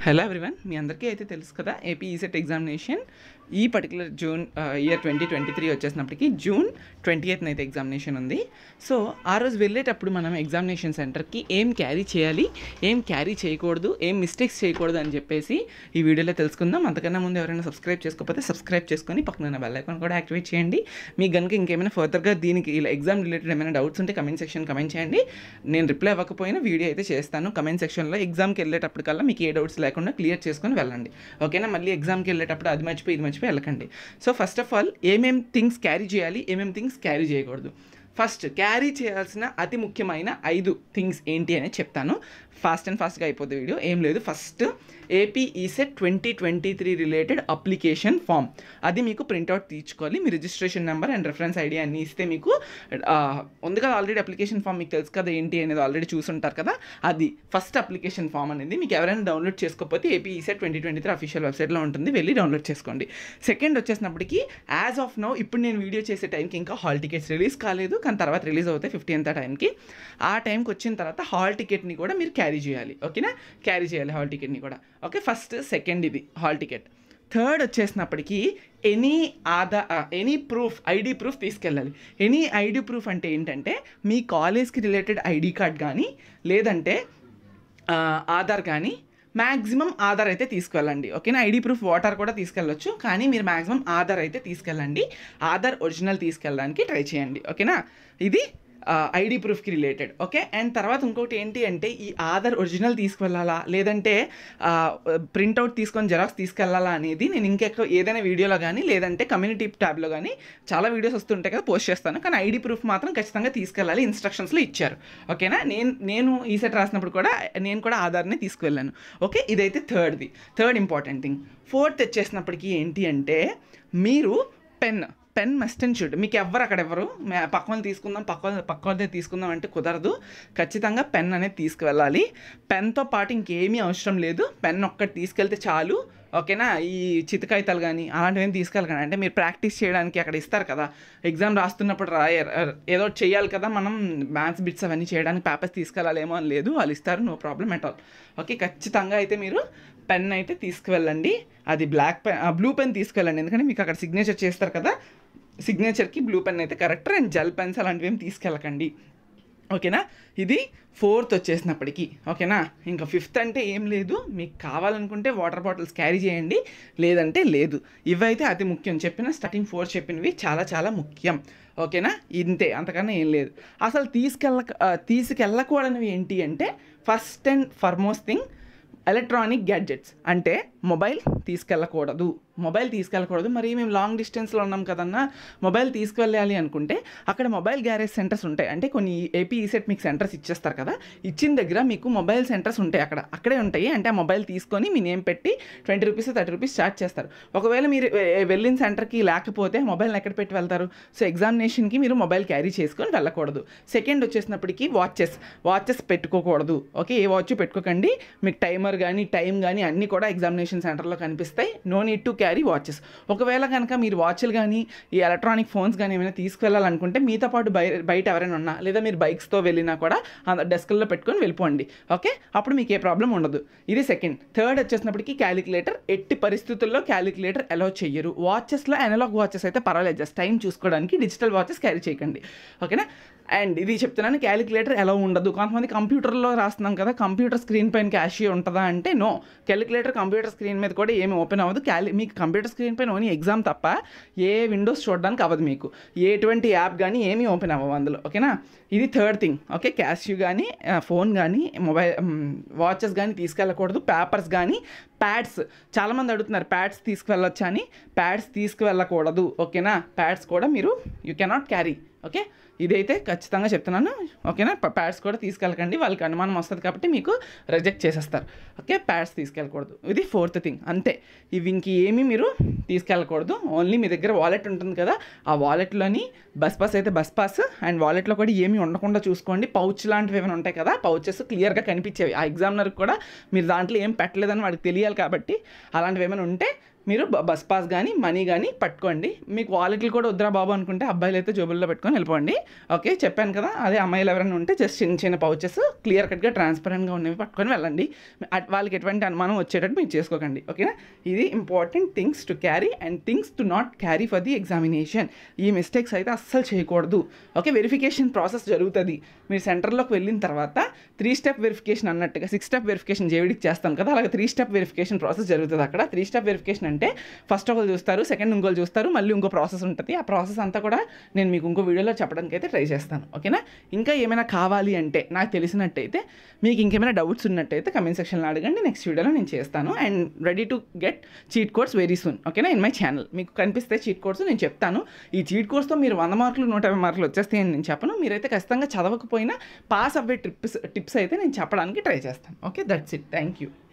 hello everyone మీ అందరికీ అయితే తెలుసు కదా ఏపీ ఈసెట్ ఎగ్జామినేషన్ ఈ particular June year twenty twenty three వచ్చేసినప్పటికి జూన్ ట్వంటీ ఎయిత్న అయితే ఎగ్జామినేషన్ ఉంది సో ఆ రోజు వెళ్ళేటప్పుడు మనం ఎగ్జామినేషన్ సెంటర్కి ఏం క్యారీ చేయాలి ఏం క్యారీ చేయకూడదు ఏం మిస్టేక్స్ చేయకూడదు అని చెప్పేసి ఈ వీడియోలో తెలుసుకుందాం అంతకన్నా ముందు ఎవరైనా సబ్స్క్రైబ్ చేసుకోకపోతే సబ్స్క్రైబ్ చేసుకొని పక్కన బెల్ ఐకాన్ కూడా యాక్టివేట్ చేయండి మీకు కనుక ఇంకేమైనా ఫర్దర్గా దీనికి ఇలా ఎగ్జామ్ రిలేటెడ్ ఏమైనా డౌట్స్ ఉంటే కమెంట్ సెక్షన్ కమెంట్ చేయండి నేను రిప్లై అవ్వకపోయినా వీడియో అయితే చేస్తాను కమెంట్ సెక్షన్లో ఎగ్జామ్కి వెళ్ళేటప్పటికల్లా మీకు ఏ డౌట్స్ లేకుండా క్లియర్ చేసుకొని వెళ్ళండి ఓకేనా మళ్ళీ ఎగ్జామ్కి వెళ్ళేటప్పుడు అది మర్చిపోయి ఇది మర్చిపోయి వెళ్ళకండి సో ఫస్ట్ ఆఫ్ ఆల్ ఏమేం థింగ్స్ క్యారీ చేయాలి ఏమేం థింగ్స్ క్యారీ చేయకూడదు ఫస్ట్ క్యారీ చేయాల్సిన అతి ముఖ్యమైన ఐదు థింగ్స్ ఏంటి అనేది చెప్తాను ఫాస్ట్ అండ్ ఫాస్ట్గా అయిపోద్ది వీడియో ఏం లేదు first AP ECET twenty twenty three related application form అది మీకు ప్రింట్అవుట్ తీర్చుకోవాలి మీ registration number and reference ID అన్ని ఇస్తే మీకు ఆ, ఉంది కదా ఆల్రెడీ అప్లికేషన్ ఫామ్ మీకు తెలుసు కదా ఏంటి అనేది ఆల్రెడీ చూసుంటారు కదా అది ఫస్ట్ అప్లికేషన్ ఫామ్ అనేది మీకు ఎవరైనా డౌన్లోడ్ చేసుకోకపోతే AP ECET twenty twenty three official వెబ్సైట్లో ఉంటుంది వెళ్ళి డౌన్లోడ్ చేసుకోండి సెకండ్ వచ్చేసినప్పటికి యాజ్ ఆఫ్ నౌ ఇప్పుడు నేను వీడియో చేసే టైంకి ఇంకా హాల్ టికెట్స్ రిలీజ్ కాలేదు కానీ తర్వాత రిలీజ్ అవుతాయి ఫిఫ్టీన్త్ టైంకి ఆ టైంకి వచ్చిన తర్వాత హాల్ టికెట్ని కూడా మీరు క్యారీ చేయాలి ఓకేనా క్యారీ చేయాలి హాల్ టికెట్ని కూడా ఓకే ఫస్ట్ సెకండ్ ఇది హాల్ టికెట్ థర్డ్ వచ్చేసినప్పటికీ any Aadhaar any proof ID proof తీసుకెళ్ళాలి ఎనీ ఐడి ప్రూఫ్ అంటే ఏంటంటే మీ కాలేజ్కి రిలేటెడ్ ఐడి కార్డ్ కానీ లేదంటే ఆ, ఆధార్ కానీ మ్యాక్సిమం ఆధార్ అయితే తీసుకెళ్ళండి ఓకేనా ఐడి ప్రూఫ్ వాటర్ కూడా తీసుకెళ్ళొచ్చు కానీ మీరు మ్యాక్సిమం ఆధార్ అయితే తీసుకెళ్ళండి ఆధార్ ఒరిజినల్ తీసుకెళ్ళడానికి ట్రై చేయండి ఓకేనా ఇది ఐడి ప్రూఫ్కి రిలేటెడ్ ఓకే అండ్ తర్వాత ఇంకోటి ఏంటి అంటే ఈ ఆధార్ ఒరిజినల్ తీసుకెళ్ళాలా లేదంటే ప్రింట్అవుట్ తీసుకొని జెరాక్స్ తీసుకెళ్ళాలా అనేది నేను ఇంకెక్క ఏదైనా వీడియోలో కానీ లేదంటే కమ్యూనిటీ ట్యాబ్లో కానీ చాలా వీడియోస్ వస్తుంటాయి కదా పోస్ట్ చేస్తాను కానీ ఐడి ప్రూఫ్ మాత్రం ఖచ్చితంగా తీసుకెళ్ళాలి ఇన్స్ట్రక్షన్స్లో ఇచ్చారు ఓకేనా నేను నేను ఈ సెట్ రాసినప్పుడు కూడా నేను కూడా ఆధార్ని తీసుకువెళ్ళాను ఓకే ఇదైతే థర్డ్ది థర్డ్ ఇంపార్టెంట్ థింగ్ ఫోర్త్ వచ్చేసినప్పటికీ ఏంటి అంటే మీరు pen pen must and should మీకు ఎవరు అక్కడ ఎవరు మే- పక్క వాళ్ళు తీసుకుందాం పక్క వాళ్ళు పక్క వాళ్ళదే తీసుకుందాం అంటే కుదరదు ఖచ్చితంగా పెన్ అనేది తీసుకువెళ్ళాలి పెన్తో పాటు ఇంకేమీ అవసరం లేదు పెన్ ఒక్కటి తీసుకెళ్తే చాలు ఓకేనా ఈ చితకాయితాలు కానీ అలాంటివి ఏం తీసుకెళ్ళకండి అంటే మీరు ప్రాక్టీస్ చేయడానికి అక్కడ ఇస్తారు కదా ఎగ్జామ్ రాస్తున్నప్పుడు రా ఏదో ఒకటి చేయాలి కదా మనం మ్యాథ్స్ బిట్స్ అవన్నీ చేయడానికి పేపర్స్ తీసుకెళ్ళాలేమో అని లేదు వాళ్ళు ఇస్తారు no problem at all okay ఖచ్చితంగా అయితే మీరు పెన్ అయితే తీసుకువెళ్ళండి అది బ్లాక్ పెన్ బ్లూ పెన్ తీసుకెళ్ళండి ఎందుకంటే మీకు అక్కడ సిగ్నేచర్ చేస్తారు కదా సిగ్నేచర్కి బ్లూ పెన్ అయితే కరెక్ట్ అండ్ జెల్ పెన్స్ అలాంటివి ఏం తీసుకెళ్ళకండి ఓకేనా ఇది ఫోర్త్ వచ్చేసినప్పటికీ ఓకేనా ఇంకా ఫిఫ్త్ అంటే ఏం లేదు మీకు కావాలనుకుంటే వాటర్ బాటిల్స్ క్యారీ చేయండి లేదంటే లేదు ఇవైతే అతి ముఖ్యం చెప్పిన స్టార్టింగ్ ఫోర్ చెప్పినవి చాలా చాలా ముఖ్యం ఓకేనా ఇంతే అంతకన్నా ఏం లేదు అసలు తీసుకెళ్ళ ఆ, తీసుకెళ్ళకూడనివి ఏంటి అంటే first and foremost thing electronic gadgets అంటే మొబైల్ తీసుకెళ్ళకూడదు మొబైల్ తీసుకెళ్ళకూడదు మరి మేము లాంగ్ డిస్టెన్స్లో ఉన్నాం కదన్నా మొబైల్ తీసుకువెళ్ళాలి అనుకుంటే అక్కడ మొబైల్ గ్యారేజ్ సెంటర్స్ ఉంటాయి అంటే కొన్ని ఏపీ ఈసెట్ మీకు సెంటర్స్ ఇచ్చేస్తారు కదా ఇచ్చిన దగ్గర మీకు మొబైల్ సెంటర్స్ ఉంటాయి అక్కడ అక్కడే ఉంటాయి అంటే ఆ మొబైల్ తీసుకొని మీ నేమ్ పెట్టి twenty rupees thirty rupees charge చేస్తారు ఒకవేళ మీరు వె- వెళ్ళిన సెంటర్కి లేకపోతే మొబైల్ ఎక్కడ పెట్టి వెళ్తారు సో ఎగ్జామినేషన్కి మీరు మొబైల్ క్యారీ చేసుకొని వెళ్ళకూడదు సెకండ్ వచ్చేసినప్పటికీ వాచెస్ వాచెస్ పెట్టుకోకూడదు ఓకే ఏ వాచ్ పెట్టుకోకండి మీకు టైమర్ కానీ టైం కానీ అన్నీ కూడా ఎగ్జామినేషన్ సెంటర్లో కనిపిస్తాయి no need to carry watches ఒకవేళ కనుక మీరు వాచ్లు కానీ ఈ ఎలక్ట్రానిక్ ఫోన్స్ కానీ ఏమైనా తీసుకెళ్ళాలనుకుంటే మీతో పాటు బయ బయట ఎవరైనా ఉన్నా లేదా మీరు బైక్స్తో వెళ్ళినా కూడా డెస్క్లో పెట్టుకొని వెళ్ళిపోండి ఓకే అప్పుడు మీకు ఏ ప్రాబ్లం ఉండదు ఇది సెకండ్ థర్డ్ వచ్చేసినప్పటికీ క్యాలిక్యులేటర్ ఎట్టి పరిస్థితుల్లో క్యాలిక్యులేటర్ అలౌ చెయ్యరు వాచెస్లో అనలాగ్ వాచెస్ అయితే పర్వాలేదు జస్ట్ టైం చూసుకోవడానికి డిజిటల్ వాచెస్ క్యారీ చేయకండి ఓకేనా అండ్ ఇది చెప్తున్నాను క్యాలిక్యులేటర్ ఎలా ఉండదు కొంతమంది కంప్యూటర్లో రాస్తున్నాం కదా కంప్యూటర్ స్క్రీన్ పైన క్యాషియో ఉంటుందా అంటే నో క్యాలిక్యులేటర్ కంప్యూటర్ స్క్రీన్ మీద కూడా ఏమి ఓపెన్ అవ్వదు క్యాలి మీకు కంప్యూటర్ స్క్రీన్ పైన ఓన్లీ ఎగ్జామ్ తప్ప ఏ విండోస్ చూడడానికి అవ్వదు మీకు ఎటువంటి యాప్ కానీ ఏమీ ఓపెన్ అవ్వవు అందులో ఓకేనా ఇది థర్డ్ థింగ్ ఓకే క్యాషియో కానీ ఫోన్ కానీ మొబైల్ వాచెస్ కానీ తీసుకెళ్ళకూడదు పేపర్స్ కానీ ప్యాడ్స్ చాలామంది అడుగుతున్నారు ప్యాడ్స్ తీసుకువెళ్ళొచ్చా అని ప్యాడ్స్ తీసుకువెళ్ళకూడదు ఓకేనా ప్యాడ్స్ కూడా మీరు యూ కెనాట్ క్యారీ ఓకే ఇదైతే ఖచ్చితంగా చెప్తున్నాను ఓకేనా ప- ప్యాడ్స్ కూడా తీసుకెళ్ళకండి వాళ్ళకి అనుమానం వస్తుంది కాబట్టి మీకు రిజెక్ట్ చేసేస్తారు ఓకే ప్యాడ్స్ తీసుకెళ్ళకూడదు ఇది ఫోర్త్ థింగ్ అంతే ఇవి ఇంక ఏమీ మీరు తీసుకెళ్ళకూడదు ఓన్లీ మీ దగ్గర వాలెట్ ఉంటుంది కదా ఆ వాలెట్లోని బస్ పాస్ అయితే బస్ పాస్ అండ్ వాలెట్లో కూడా ఏమీ ఉండకుండా చూసుకోండి పౌచ్ లాంటివి ఏమైనా ఉంటాయి కదా పౌచెస్ క్లియర్గా కనిపించేవి ఆ ఎగ్జామినర్కి కూడా మీరు దాంట్లో ఏం పెట్టలేదని వాడికి తెలియాలి కాబట్టి అలాంటివి ఏమైనా ఉంటే మీరు బ- బస్ పాస్ కానీ మనీ కానీ పట్టుకోండి మీకు వాలెట్లు కూడా వద్దురా బాబు అనుకుంటే అబ్బాయిలు అయితే జోబుల్లో పెట్టుకొని వెళ్ళిపోండి ఓకే చెప్పాను కదా అదే అమ్మాయిలు ఎవరైనా ఉంటే జస్ట్ చిన్న చిన్న పౌచెస్ క్లియర్ కట్గా ట్రాన్స్పరెంట్గా ఉన్నవి పట్టుకొని వెళ్ళండి అట్- వాళ్ళకి ఎటువంటి అనుమానం వచ్చేటట్టు మీరు చేసుకోకండి ఓకేనా ఇది important things to carry and things to not carry for the examination ఈ మిస్టేక్స్ అయితే అస్సలు చేయకూడదు ఓకే వెరిఫికేషన్ ప్రాసెస్ జరుగుతుంది మీరు సెంటర్లోకి వెళ్ళిన తర్వాత త్రీ స్టెప్ వెరిఫికేషన్ అన్నట్టుగా సిక్స్ స్టెప్ వెరిఫికేషన్ జేవిడికి చేస్తాం కదా అలాగే త్రీ స్టెప్ వెరిఫికేషన్ ప్రాసెస్ జరుగుతుంది అక్కడ త్రీ స్టెప్ వెరిఫికేషన్ అంటే ఫస్ట్ ఒకరు చూస్తారు సెకండ్ ఇంకోళ్ళు చూస్తారు మళ్ళీ ఇంకో ప్రాసెస్ ఉంటుంది ఆ ప్రాసెస్ అంతా కూడా నేను మీకు ఇంకో వీడియోలో చెప్పడానికి అయితే ట్రై చేస్తాను ఓకేనా ఇంకా ఏమైనా కావాలి అంటే నాకు తెలిసినట్టయితే మీకు ఇంకేమైనా డౌట్స్ ఉన్నట్టయితే కమెంట్ సెక్షన్లో అడగండి నెక్స్ట్ వీడియోలో నేను చేస్తాను and ready to get cheat codes very soon ఓకేనా ఇన్ మై ఛానల్ మీకు కనిపిస్తే చీట్ కోడ్స్ నేను చెప్తాను ఈ చీట్ కోడ్స్తో మీరు వంద మార్కులు నూట యాభై మార్కులు వచ్చేస్తాయని నేను చెప్పను మీరైతే ఖచ్చితంగా చదవకపోయినా పాస్ అవ్వే ట్రిప్స్ టిప్స్ అయితే నేను చెప్పడానికి ట్రై చేస్తాను okay that's it thank you